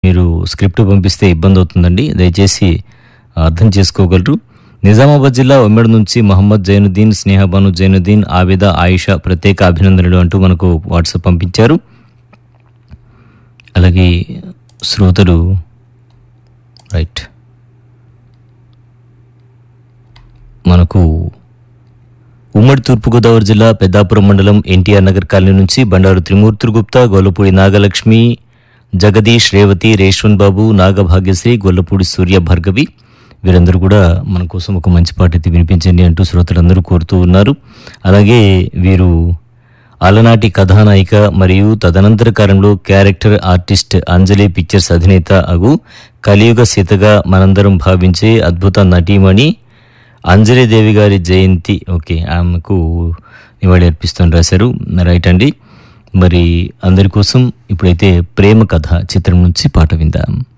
మీరు స్క్రిప్ట్ పంపిస్తే ఇబ్బంది అవుతుందండి దయచేసి అర్థం చేసుకోగలరు నిజామాబాద్ జిల్లా ఉమ్మడి నుంచి మహమ్మద్ జైనుద్దీన్ స్నేహబాను జైనుద్దీన్ ఆబిద ఆయిషా ప్రత్యేక అభినందనలు అంటూ మనకు వాట్సాప్ పంపించారు అలాగే శ్రోతలు రైట్ మనకు ఉమ్మడి తూర్పుగోదావరి జిల్లా పెద్దాపురం మండలం ఎన్టీఆర్ నగర్ కాలనీ నుంచి బండారు త్రిమూర్తులు గుప్తా గొల్లపూడి నాగలక్ష్మి జగదీష్ రేవతి రేష్వన్ బాబు నాగభాగ్యశ్రీ గొల్లపూడి సూర్య భార్గవి వీరందరూ కూడా మన కోసం ఒక మంచి పాట అయితే వినిపించండి అంటూ శ్రోతలందరూ కోరుతూ ఉన్నారు అలాగే వీరు అలనాటి కథానాయిక మరియు తదనంతర కాలంలో క్యారెక్టర్ ఆర్టిస్ట్ అంజలి పిక్చర్స్ అధినేత అగు కలియుగ సీతగా మనందరం భావించే అద్భుత నటీమణి అంజలి దేవి గారి జయంతి ఓకే ఆమెకు నివాళి అర్పిస్తాను రాశారు రైట్ అండి మరి అందరి కోసం ఇప్పుడైతే ప్రేమ కథ చిత్రం నుంచి పాట విందాం